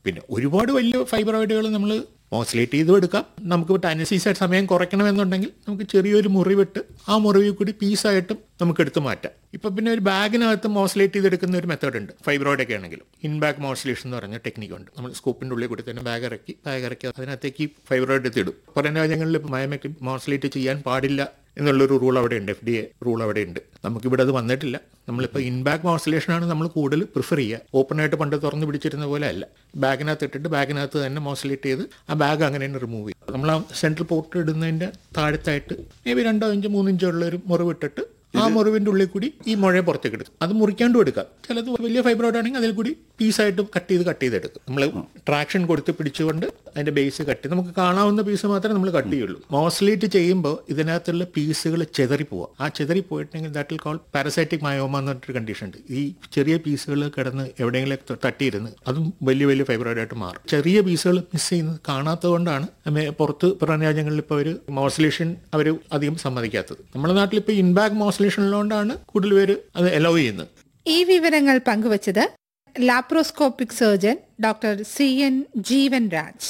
പിന്നെ ഒരുപാട് വലിയ ഫൈബ്രോയിഡുകൾ നമ്മൾ ഓസിലേറ്റ് ചെയ്തും എടുക്കാം നമുക്ക് ടൈനസീസ് സമയം കുറയ്ക്കണമെന്നുണ്ടെങ്കിൽ നമുക്ക് ചെറിയൊരു മുറിവിട്ട് ആ മുറിവിൽ കൂടി പീസായിട്ടും നമുക്ക് എടുത്ത് മാറ്റാം ഇപ്പം പിന്നെ ഒരു ബാഗിനകത്ത് മോസിലേറ്റ് ചെയ്തെടുക്കുന്ന ഒരു മെത്തേഡ് ഉണ്ട് ഫൈബ്രോയിഡ് ഒക്കെ ആണെങ്കിലും ഇൻ ബാഗ് മോസിലേഷൻ എന്ന് പറഞ്ഞ ടെക്നിക്ക് ഉണ്ട് നമ്മൾ സ്കൂപ്പിൻ്റെ ഉള്ളിൽ കൂടി തന്നെ ബാഗ് ഇറക്കി ബാഗ് ഇറക്കി അതിനകത്തേക്ക് ഫൈബ്രോയിഡ് എത്തിയിടും പുറം രാജ്യങ്ങളിൽ മയമയ്ക്ക് മോസിലേറ്റ് ചെയ്യാൻ പാടില്ല എന്നുള്ളൊരു റൂൾ അവിടെ ഉണ്ട് എഫ് ഡി എ റൂൾ അവിടെ ഉണ്ട് നമുക്കിവിടെ അത് വന്നിട്ടില്ല നമ്മളിപ്പോൾ ഇൻബാഗ് മോസിലേഷനാണ് നമ്മൾ കൂടുതൽ പ്രിഫർ ചെയ്യുക ഓപ്പണായിട്ട് പണ്ട് തുറന്ന് പിടിച്ചിരുന്ന പോലെ അല്ല ബാഗിനകത്ത് ഇട്ടിട്ട് ബാഗിനകത്ത് തന്നെ മോസിലേറ്റ് ചെയ്ത് ആ ബാഗ് അങ്ങനെ തന്നെ റിമൂവ് ചെയ്യും നമ്മൾ ആ സെൻട്രൽ പോർട്ട് ഇടുന്നതിൻ്റെ താഴത്തായിട്ട് മേ ബി രണ്ടോ ഇഞ്ച് മൂന്നിഞ്ചോ ഉള്ള ഒരു മുറിവിട്ടിട്ട് ആ മുറിവിൻ്റെ ഉള്ളിൽ കൂടി ഈ മുഴയെ പുറത്തേക്ക് എടുക്കും അത് മുറിക്കാണ്ടും എടുക്കാം ചിലത് വലിയ ഫൈബ്രോയിഡ് ആണെങ്കിൽ അതിൽ കൂടി പീസായിട്ട് കട്ട് ചെയ്ത് കട്ട് ചെയ്തെടുക്കും നമ്മൾ ട്രാക്ഷൻ കൊടുത്ത് പിടിച്ചുകൊണ്ട് അതിന്റെ ബേസ് കട്ട് ചെയ്ത് നമുക്ക് കാണാവുന്ന പീസ് മാത്രമേ നമ്മൾ കട്ട് ചെയ്യുള്ളൂ മോസ്ലേറ്റ് ചെയ്യുമ്പോൾ ഇതിനകത്തുള്ള പീസുകൾ ചെതറി പോവുക ആ ചെതറി പോയിട്ടുണ്ടെങ്കിൽ that will call parasitic myoma എന്ന് പറഞ്ഞിട്ടൊരു കണ്ടീഷൻ ഉണ്ട് ഈ ചെറിയ പീസുകൾ കിടന്ന് എവിടെയെങ്കിലും തട്ടിയിരുന്ന് അതും വലിയ വലിയ ഫൈബ്രോയിഡ് ആയിട്ട് മാറും ചെറിയ പീസുകൾ മിസ് ചെയ്യുന്നത് കാണാത്തത് കൊണ്ടാണ് നമ്മെ പുറത്ത് പുറം രാജ്യങ്ങളിൽ ഇപ്പോൾ ഒരു മോസ്ലേഷൻ അവർ അധികം സമ്മതിക്കാത്തത് നമ്മുടെ നാട്ടിൽ ഇപ്പോൾ ഇൻബാഗ് മോസ്ലേഷനിലുകൊണ്ടാണ് കൂടുതൽ പേര് അത് അലോ ചെയ്യുന്നത് ഈ വിവരങ്ങൾ പങ്കുവച്ചത് laparoscopic surgeon doctor C N Jeevan Raj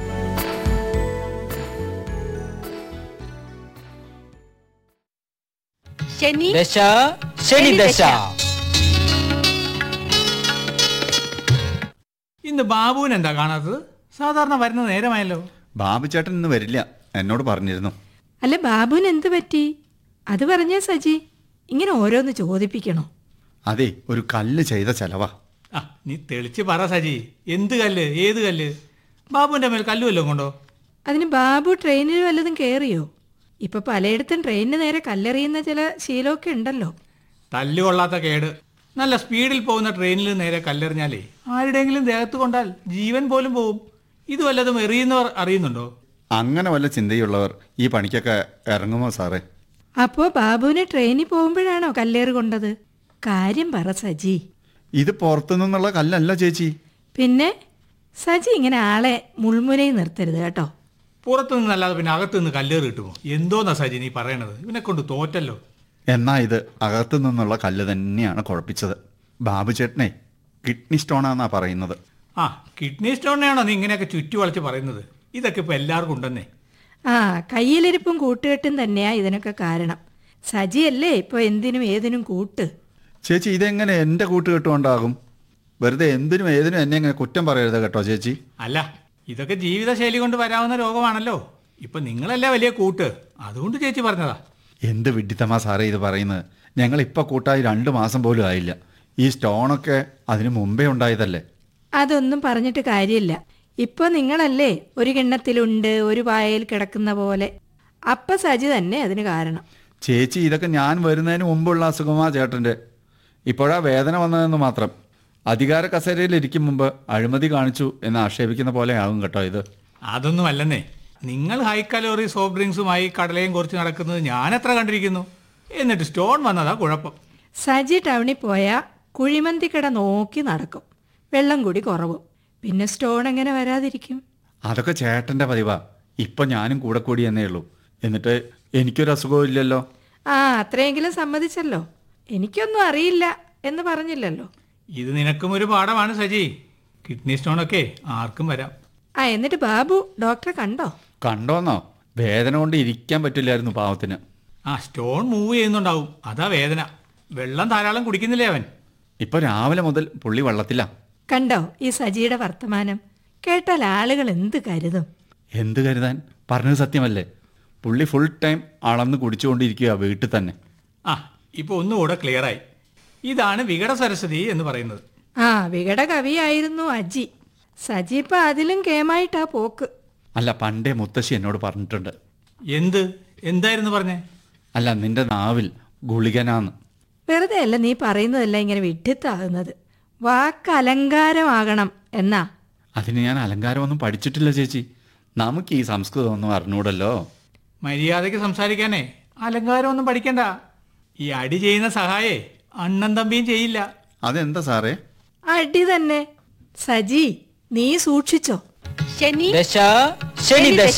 ശനി ദശ ശനി ദശ ഇന്ന് ബാബുവിന് എന്താ കാണാത്തത് സാധാരണ വരുന്ന നേരമായല്ലോ ബാബു ചേട്ടൻ ഇന്ന് വരില്ല എന്നോട് പറഞ്ഞിരുന്നു അല്ല ബാബുവിന് എന്ത് പറ്റി അത് പറഞ്ഞേ സജി ഇങ്ങനെ ഓരോന്ന് ചോദിപ്പിക്കണോ അതെ ഒരു കല്ല് ചെയ്ത ചെലവാ ആ നീ തെളിച്ച് പറ സജി എന്ത് കല്ല് ഏത് കല്ല് ബാബുവിന്റെ മേൽ കല്ല് വല്ലതും കൊണ്ടോ അതിന് ബാബു ട്രെയിനിൽ വല്ലതും കയറിയോ ഇപ്പൊ പലയിടത്തും ട്രെയിനിന് നേരെ കല്ലെറിയുന്ന ചില ശീലമൊക്കെ ഉണ്ടല്ലോ തല്ല് കൊള്ളാത്ത കേട് നല്ല സ്പീഡിൽ പോകുന്ന ട്രെയിനിൽ നേരെ കല്ലെറിഞ്ഞാലേ ആരുടെയെങ്കിലും ദേഹത്ത് കൊണ്ടാൽ ജീവൻ പോലും പോവും ഇത് വല്ലതും എറിയുന്നവർ അറിയുന്നുണ്ടോ അങ്ങനെ വല്ല ചിന്തയുള്ളവർ ഈ പണിക്കൊക്കെ ഇറങ്ങുമോ സാറേ അപ്പോ ബാബുവിന് ട്രെയിനിൽ പോകുമ്പോഴാണോ കല്ലേറ് കൊണ്ടത് കാര്യം പറ സജി ഇത് പുറത്തു നിന്നുള്ള കല്ലല്ല ചേച്ചി പിന്നെ സജി ഇങ്ങനെ ആളെ മുൾമുനയിൽ നിർത്തരുത് കേട്ടോ പുറത്തു നിന്നല്ലാതെ പിന്നെ അകത്തു നിന്ന് കല്ലേറ് കിട്ടുമോ എന്തോന്നാ സജി നീ പറയണത് ഇവനെ കൊണ്ട് തോറ്റല്ലോ എന്നാ ഇത് അകത്തു നിന്നുള്ള കല്ല് തന്നെയാണ് കുഴപ്പിച്ചത് ബാബു ചേട്ടനെ കിഡ്നി സ്റ്റോണാന്നാ പറയുന്നത് ആ കിഡ്നി സ്റ്റോണിനെയാണോ നീ ഇങ്ങനെയൊക്കെ ചുറ്റി വളച്ച് പറയുന്നത് ഇതൊക്കെ ഇപ്പൊ എല്ലാവർക്കും ഉണ്ടെന്നേ ആ കയ്യിലിരിപ്പും കൂട്ടുകെട്ടും തന്നെയാ ഇതിനൊക്കെ കാരണം സജിയല്ലേ ഇപ്പൊ എന്തിനും ഏതിനും കൂട്ട് ചേച്ചി ഇതെങ്ങനെ എൻ്റെ കൂട്ടുകെട്ടുകൊണ്ടാകും വെറുതെ എന്തിനും ഏതിനും എന്നെ ഇങ്ങനെ കുറ്റം പറയരുത് കേട്ടോ ചേച്ചി അല്ല ഇതൊക്കെ ജീവിതശൈലി കൊണ്ട് വരാവുന്ന രോഗമാണല്ലോ ഇപ്പൊ നിങ്ങളല്ലേ വലിയ കൂട്ട് അതുകൊണ്ട് ചേച്ചി പറഞ്ഞതാ എന്ത് വിഡിത്തമാ സാറേ ഇത് പറയുന്നത് ഞങ്ങൾ ഇപ്പം കൂട്ടായി രണ്ട് മാസം പോലും ആയില്ല ഈ സ്റ്റോണൊക്കെ അതിന് മുമ്പേ ഉണ്ടായതല്ലേ അതൊന്നും പറഞ്ഞിട്ട് കാര്യമില്ല ഇപ്പൊ നിങ്ങളല്ലേ ഒരു കിണ്ണത്തിലുണ്ട് ഒരു പായയിൽ കിടക്കുന്ന പോലെ അപ്പ സജി തന്നെ അതിന് കാരണം ചേച്ചി ഇതൊക്കെ ഞാൻ വരുന്നതിന് മുമ്പുള്ള അസുഖമാ ചേട്ടൻ്റെ ഇപ്പോഴാ വേദന വന്നതെന്ന് മാത്രം അധികാര കസേരയിൽ ഇരിക്കും മുമ്പ് അഴിമതി കാണിച്ചു എന്ന് ആക്ഷേപിക്കുന്ന പോലെ ആകും കേട്ടോ ഇത് അതൊന്നും അല്ലെന്നേ നിങ്ങൾ ഹൈ കലോറി സോഫ്റ്റ് ഡ്രിങ്ക്സുമായി കടലയും കുറച്ച് നടക്കുന്നത് ഞാൻ എത്ര കണ്ടിരിക്കുന്നു എന്നിട്ട് സ്റ്റോൺ വന്നതാ കുഴപ്പം സജി ടൗണിൽ പോയാൽ കുഴിമന്തി കട നോക്കി നടക്കും വെള്ളം കൂടി കുറവും പിന്നെ സ്റ്റോൺ എങ്ങനെ വരാതിരിക്കും അതൊക്കെ ചേട്ടൻ്റെ പതിവാ ഇപ്പം ഞാനും കൂടെ കൂടി എന്നേ ഉള്ളൂ എന്നിട്ട് എനിക്കൊരു അസുഖവും ഇല്ലല്ലോ ആ അത്രയെങ്കിലും സമ്മതിച്ചല്ലോ എനിക്കൊന്നും അറിയില്ല എന്ന് പറഞ്ഞില്ലല്ലോ ഇത് നിനക്കും ഒരു പാഠമാണ് സജി കിഡ്നി സ്റ്റോണൊക്കെ ആർക്കും വരാം ആ എന്നിട്ട് ബാബു ഡോക്ടറെ കണ്ടോ കണ്ടോന്നോ വേദന കൊണ്ട് ഇരിക്കാൻ പറ്റില്ലായിരുന്നു പാവത്തിന് ആ സ്റ്റോൺ മൂവ് ചെയ്യുന്നുണ്ടാവും അതാ വേദന വെള്ളം ധാരാളം കുടിക്കുന്നില്ലേ അവൻ ഇപ്പൊ രാവിലെ മുതൽ പുള്ളി വെള്ളത്തിലാ കണ്ടോ ഈ സജിയുടെ വർത്തമാനം കേട്ടാൽ ആളുകൾ എന്ത് കരുതും എന്ത് കരുതാൻ പറഞ്ഞത് സത്യമല്ലേ പുള്ളി ഫുൾ ടൈം അളന്ന് കുടിച്ചുകൊണ്ടിരിക്കുക വീട്ടിൽ തന്നെ ആ ഇപ്പൊ ഒന്നുകൂടെ ക്ലിയറായി ഇതാണ് വികട സരസ്വതി എന്ന് പറയുന്നത് ആ വികട കവിയായിരുന്നു അജി സജി ഇപ്പൊ അതിലും കേമായിട്ടാ പോക്ക് അല്ല പണ്ടേ മുത്തശ്ശി എന്നോട് പറഞ്ഞിട്ടുണ്ട് എന്ത് എന്തായിരുന്നു പറഞ്ഞേ അല്ല നിന്റെ നാവിൽ ഗുളികനാന്ന് വെറുതെ അല്ല നീ പറയുന്നതെല്ലാം ഇങ്ങനെ വിഡ്ഢിത്താകുന്നത് വാക്ക് അലങ്കാരമാകണം എന്നാ അതിന് ഞാൻ അലങ്കാരമൊന്നും പഠിച്ചിട്ടില്ല ചേച്ചി നമുക്ക് ഈ സംസ്കൃതം ഒന്നും അറിഞ്ഞൂടല്ലോ മര്യാദയ്ക്ക് സംസാരിക്കാനേ അലങ്കാരമൊന്നും പഠിക്കണ്ട ഈ അടി ചെയ്യുന്ന സഹായേ അണ്ണൻ തമ്പിയും ചെയ്യില്ല അതെന്താ സാറേ അടി തന്നെ സജി നീ സൂക്ഷിച്ചോ ശനി ദശ ശനി ദശ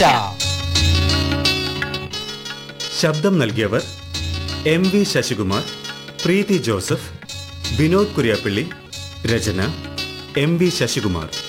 ശബ്ദം നൽകിയവർ എം വി ശശികുമാർ പ്രീതി ജോസഫ് വിനോദ് കുര്യാപ്പള്ളി രചന എം വി ശശികുമാർ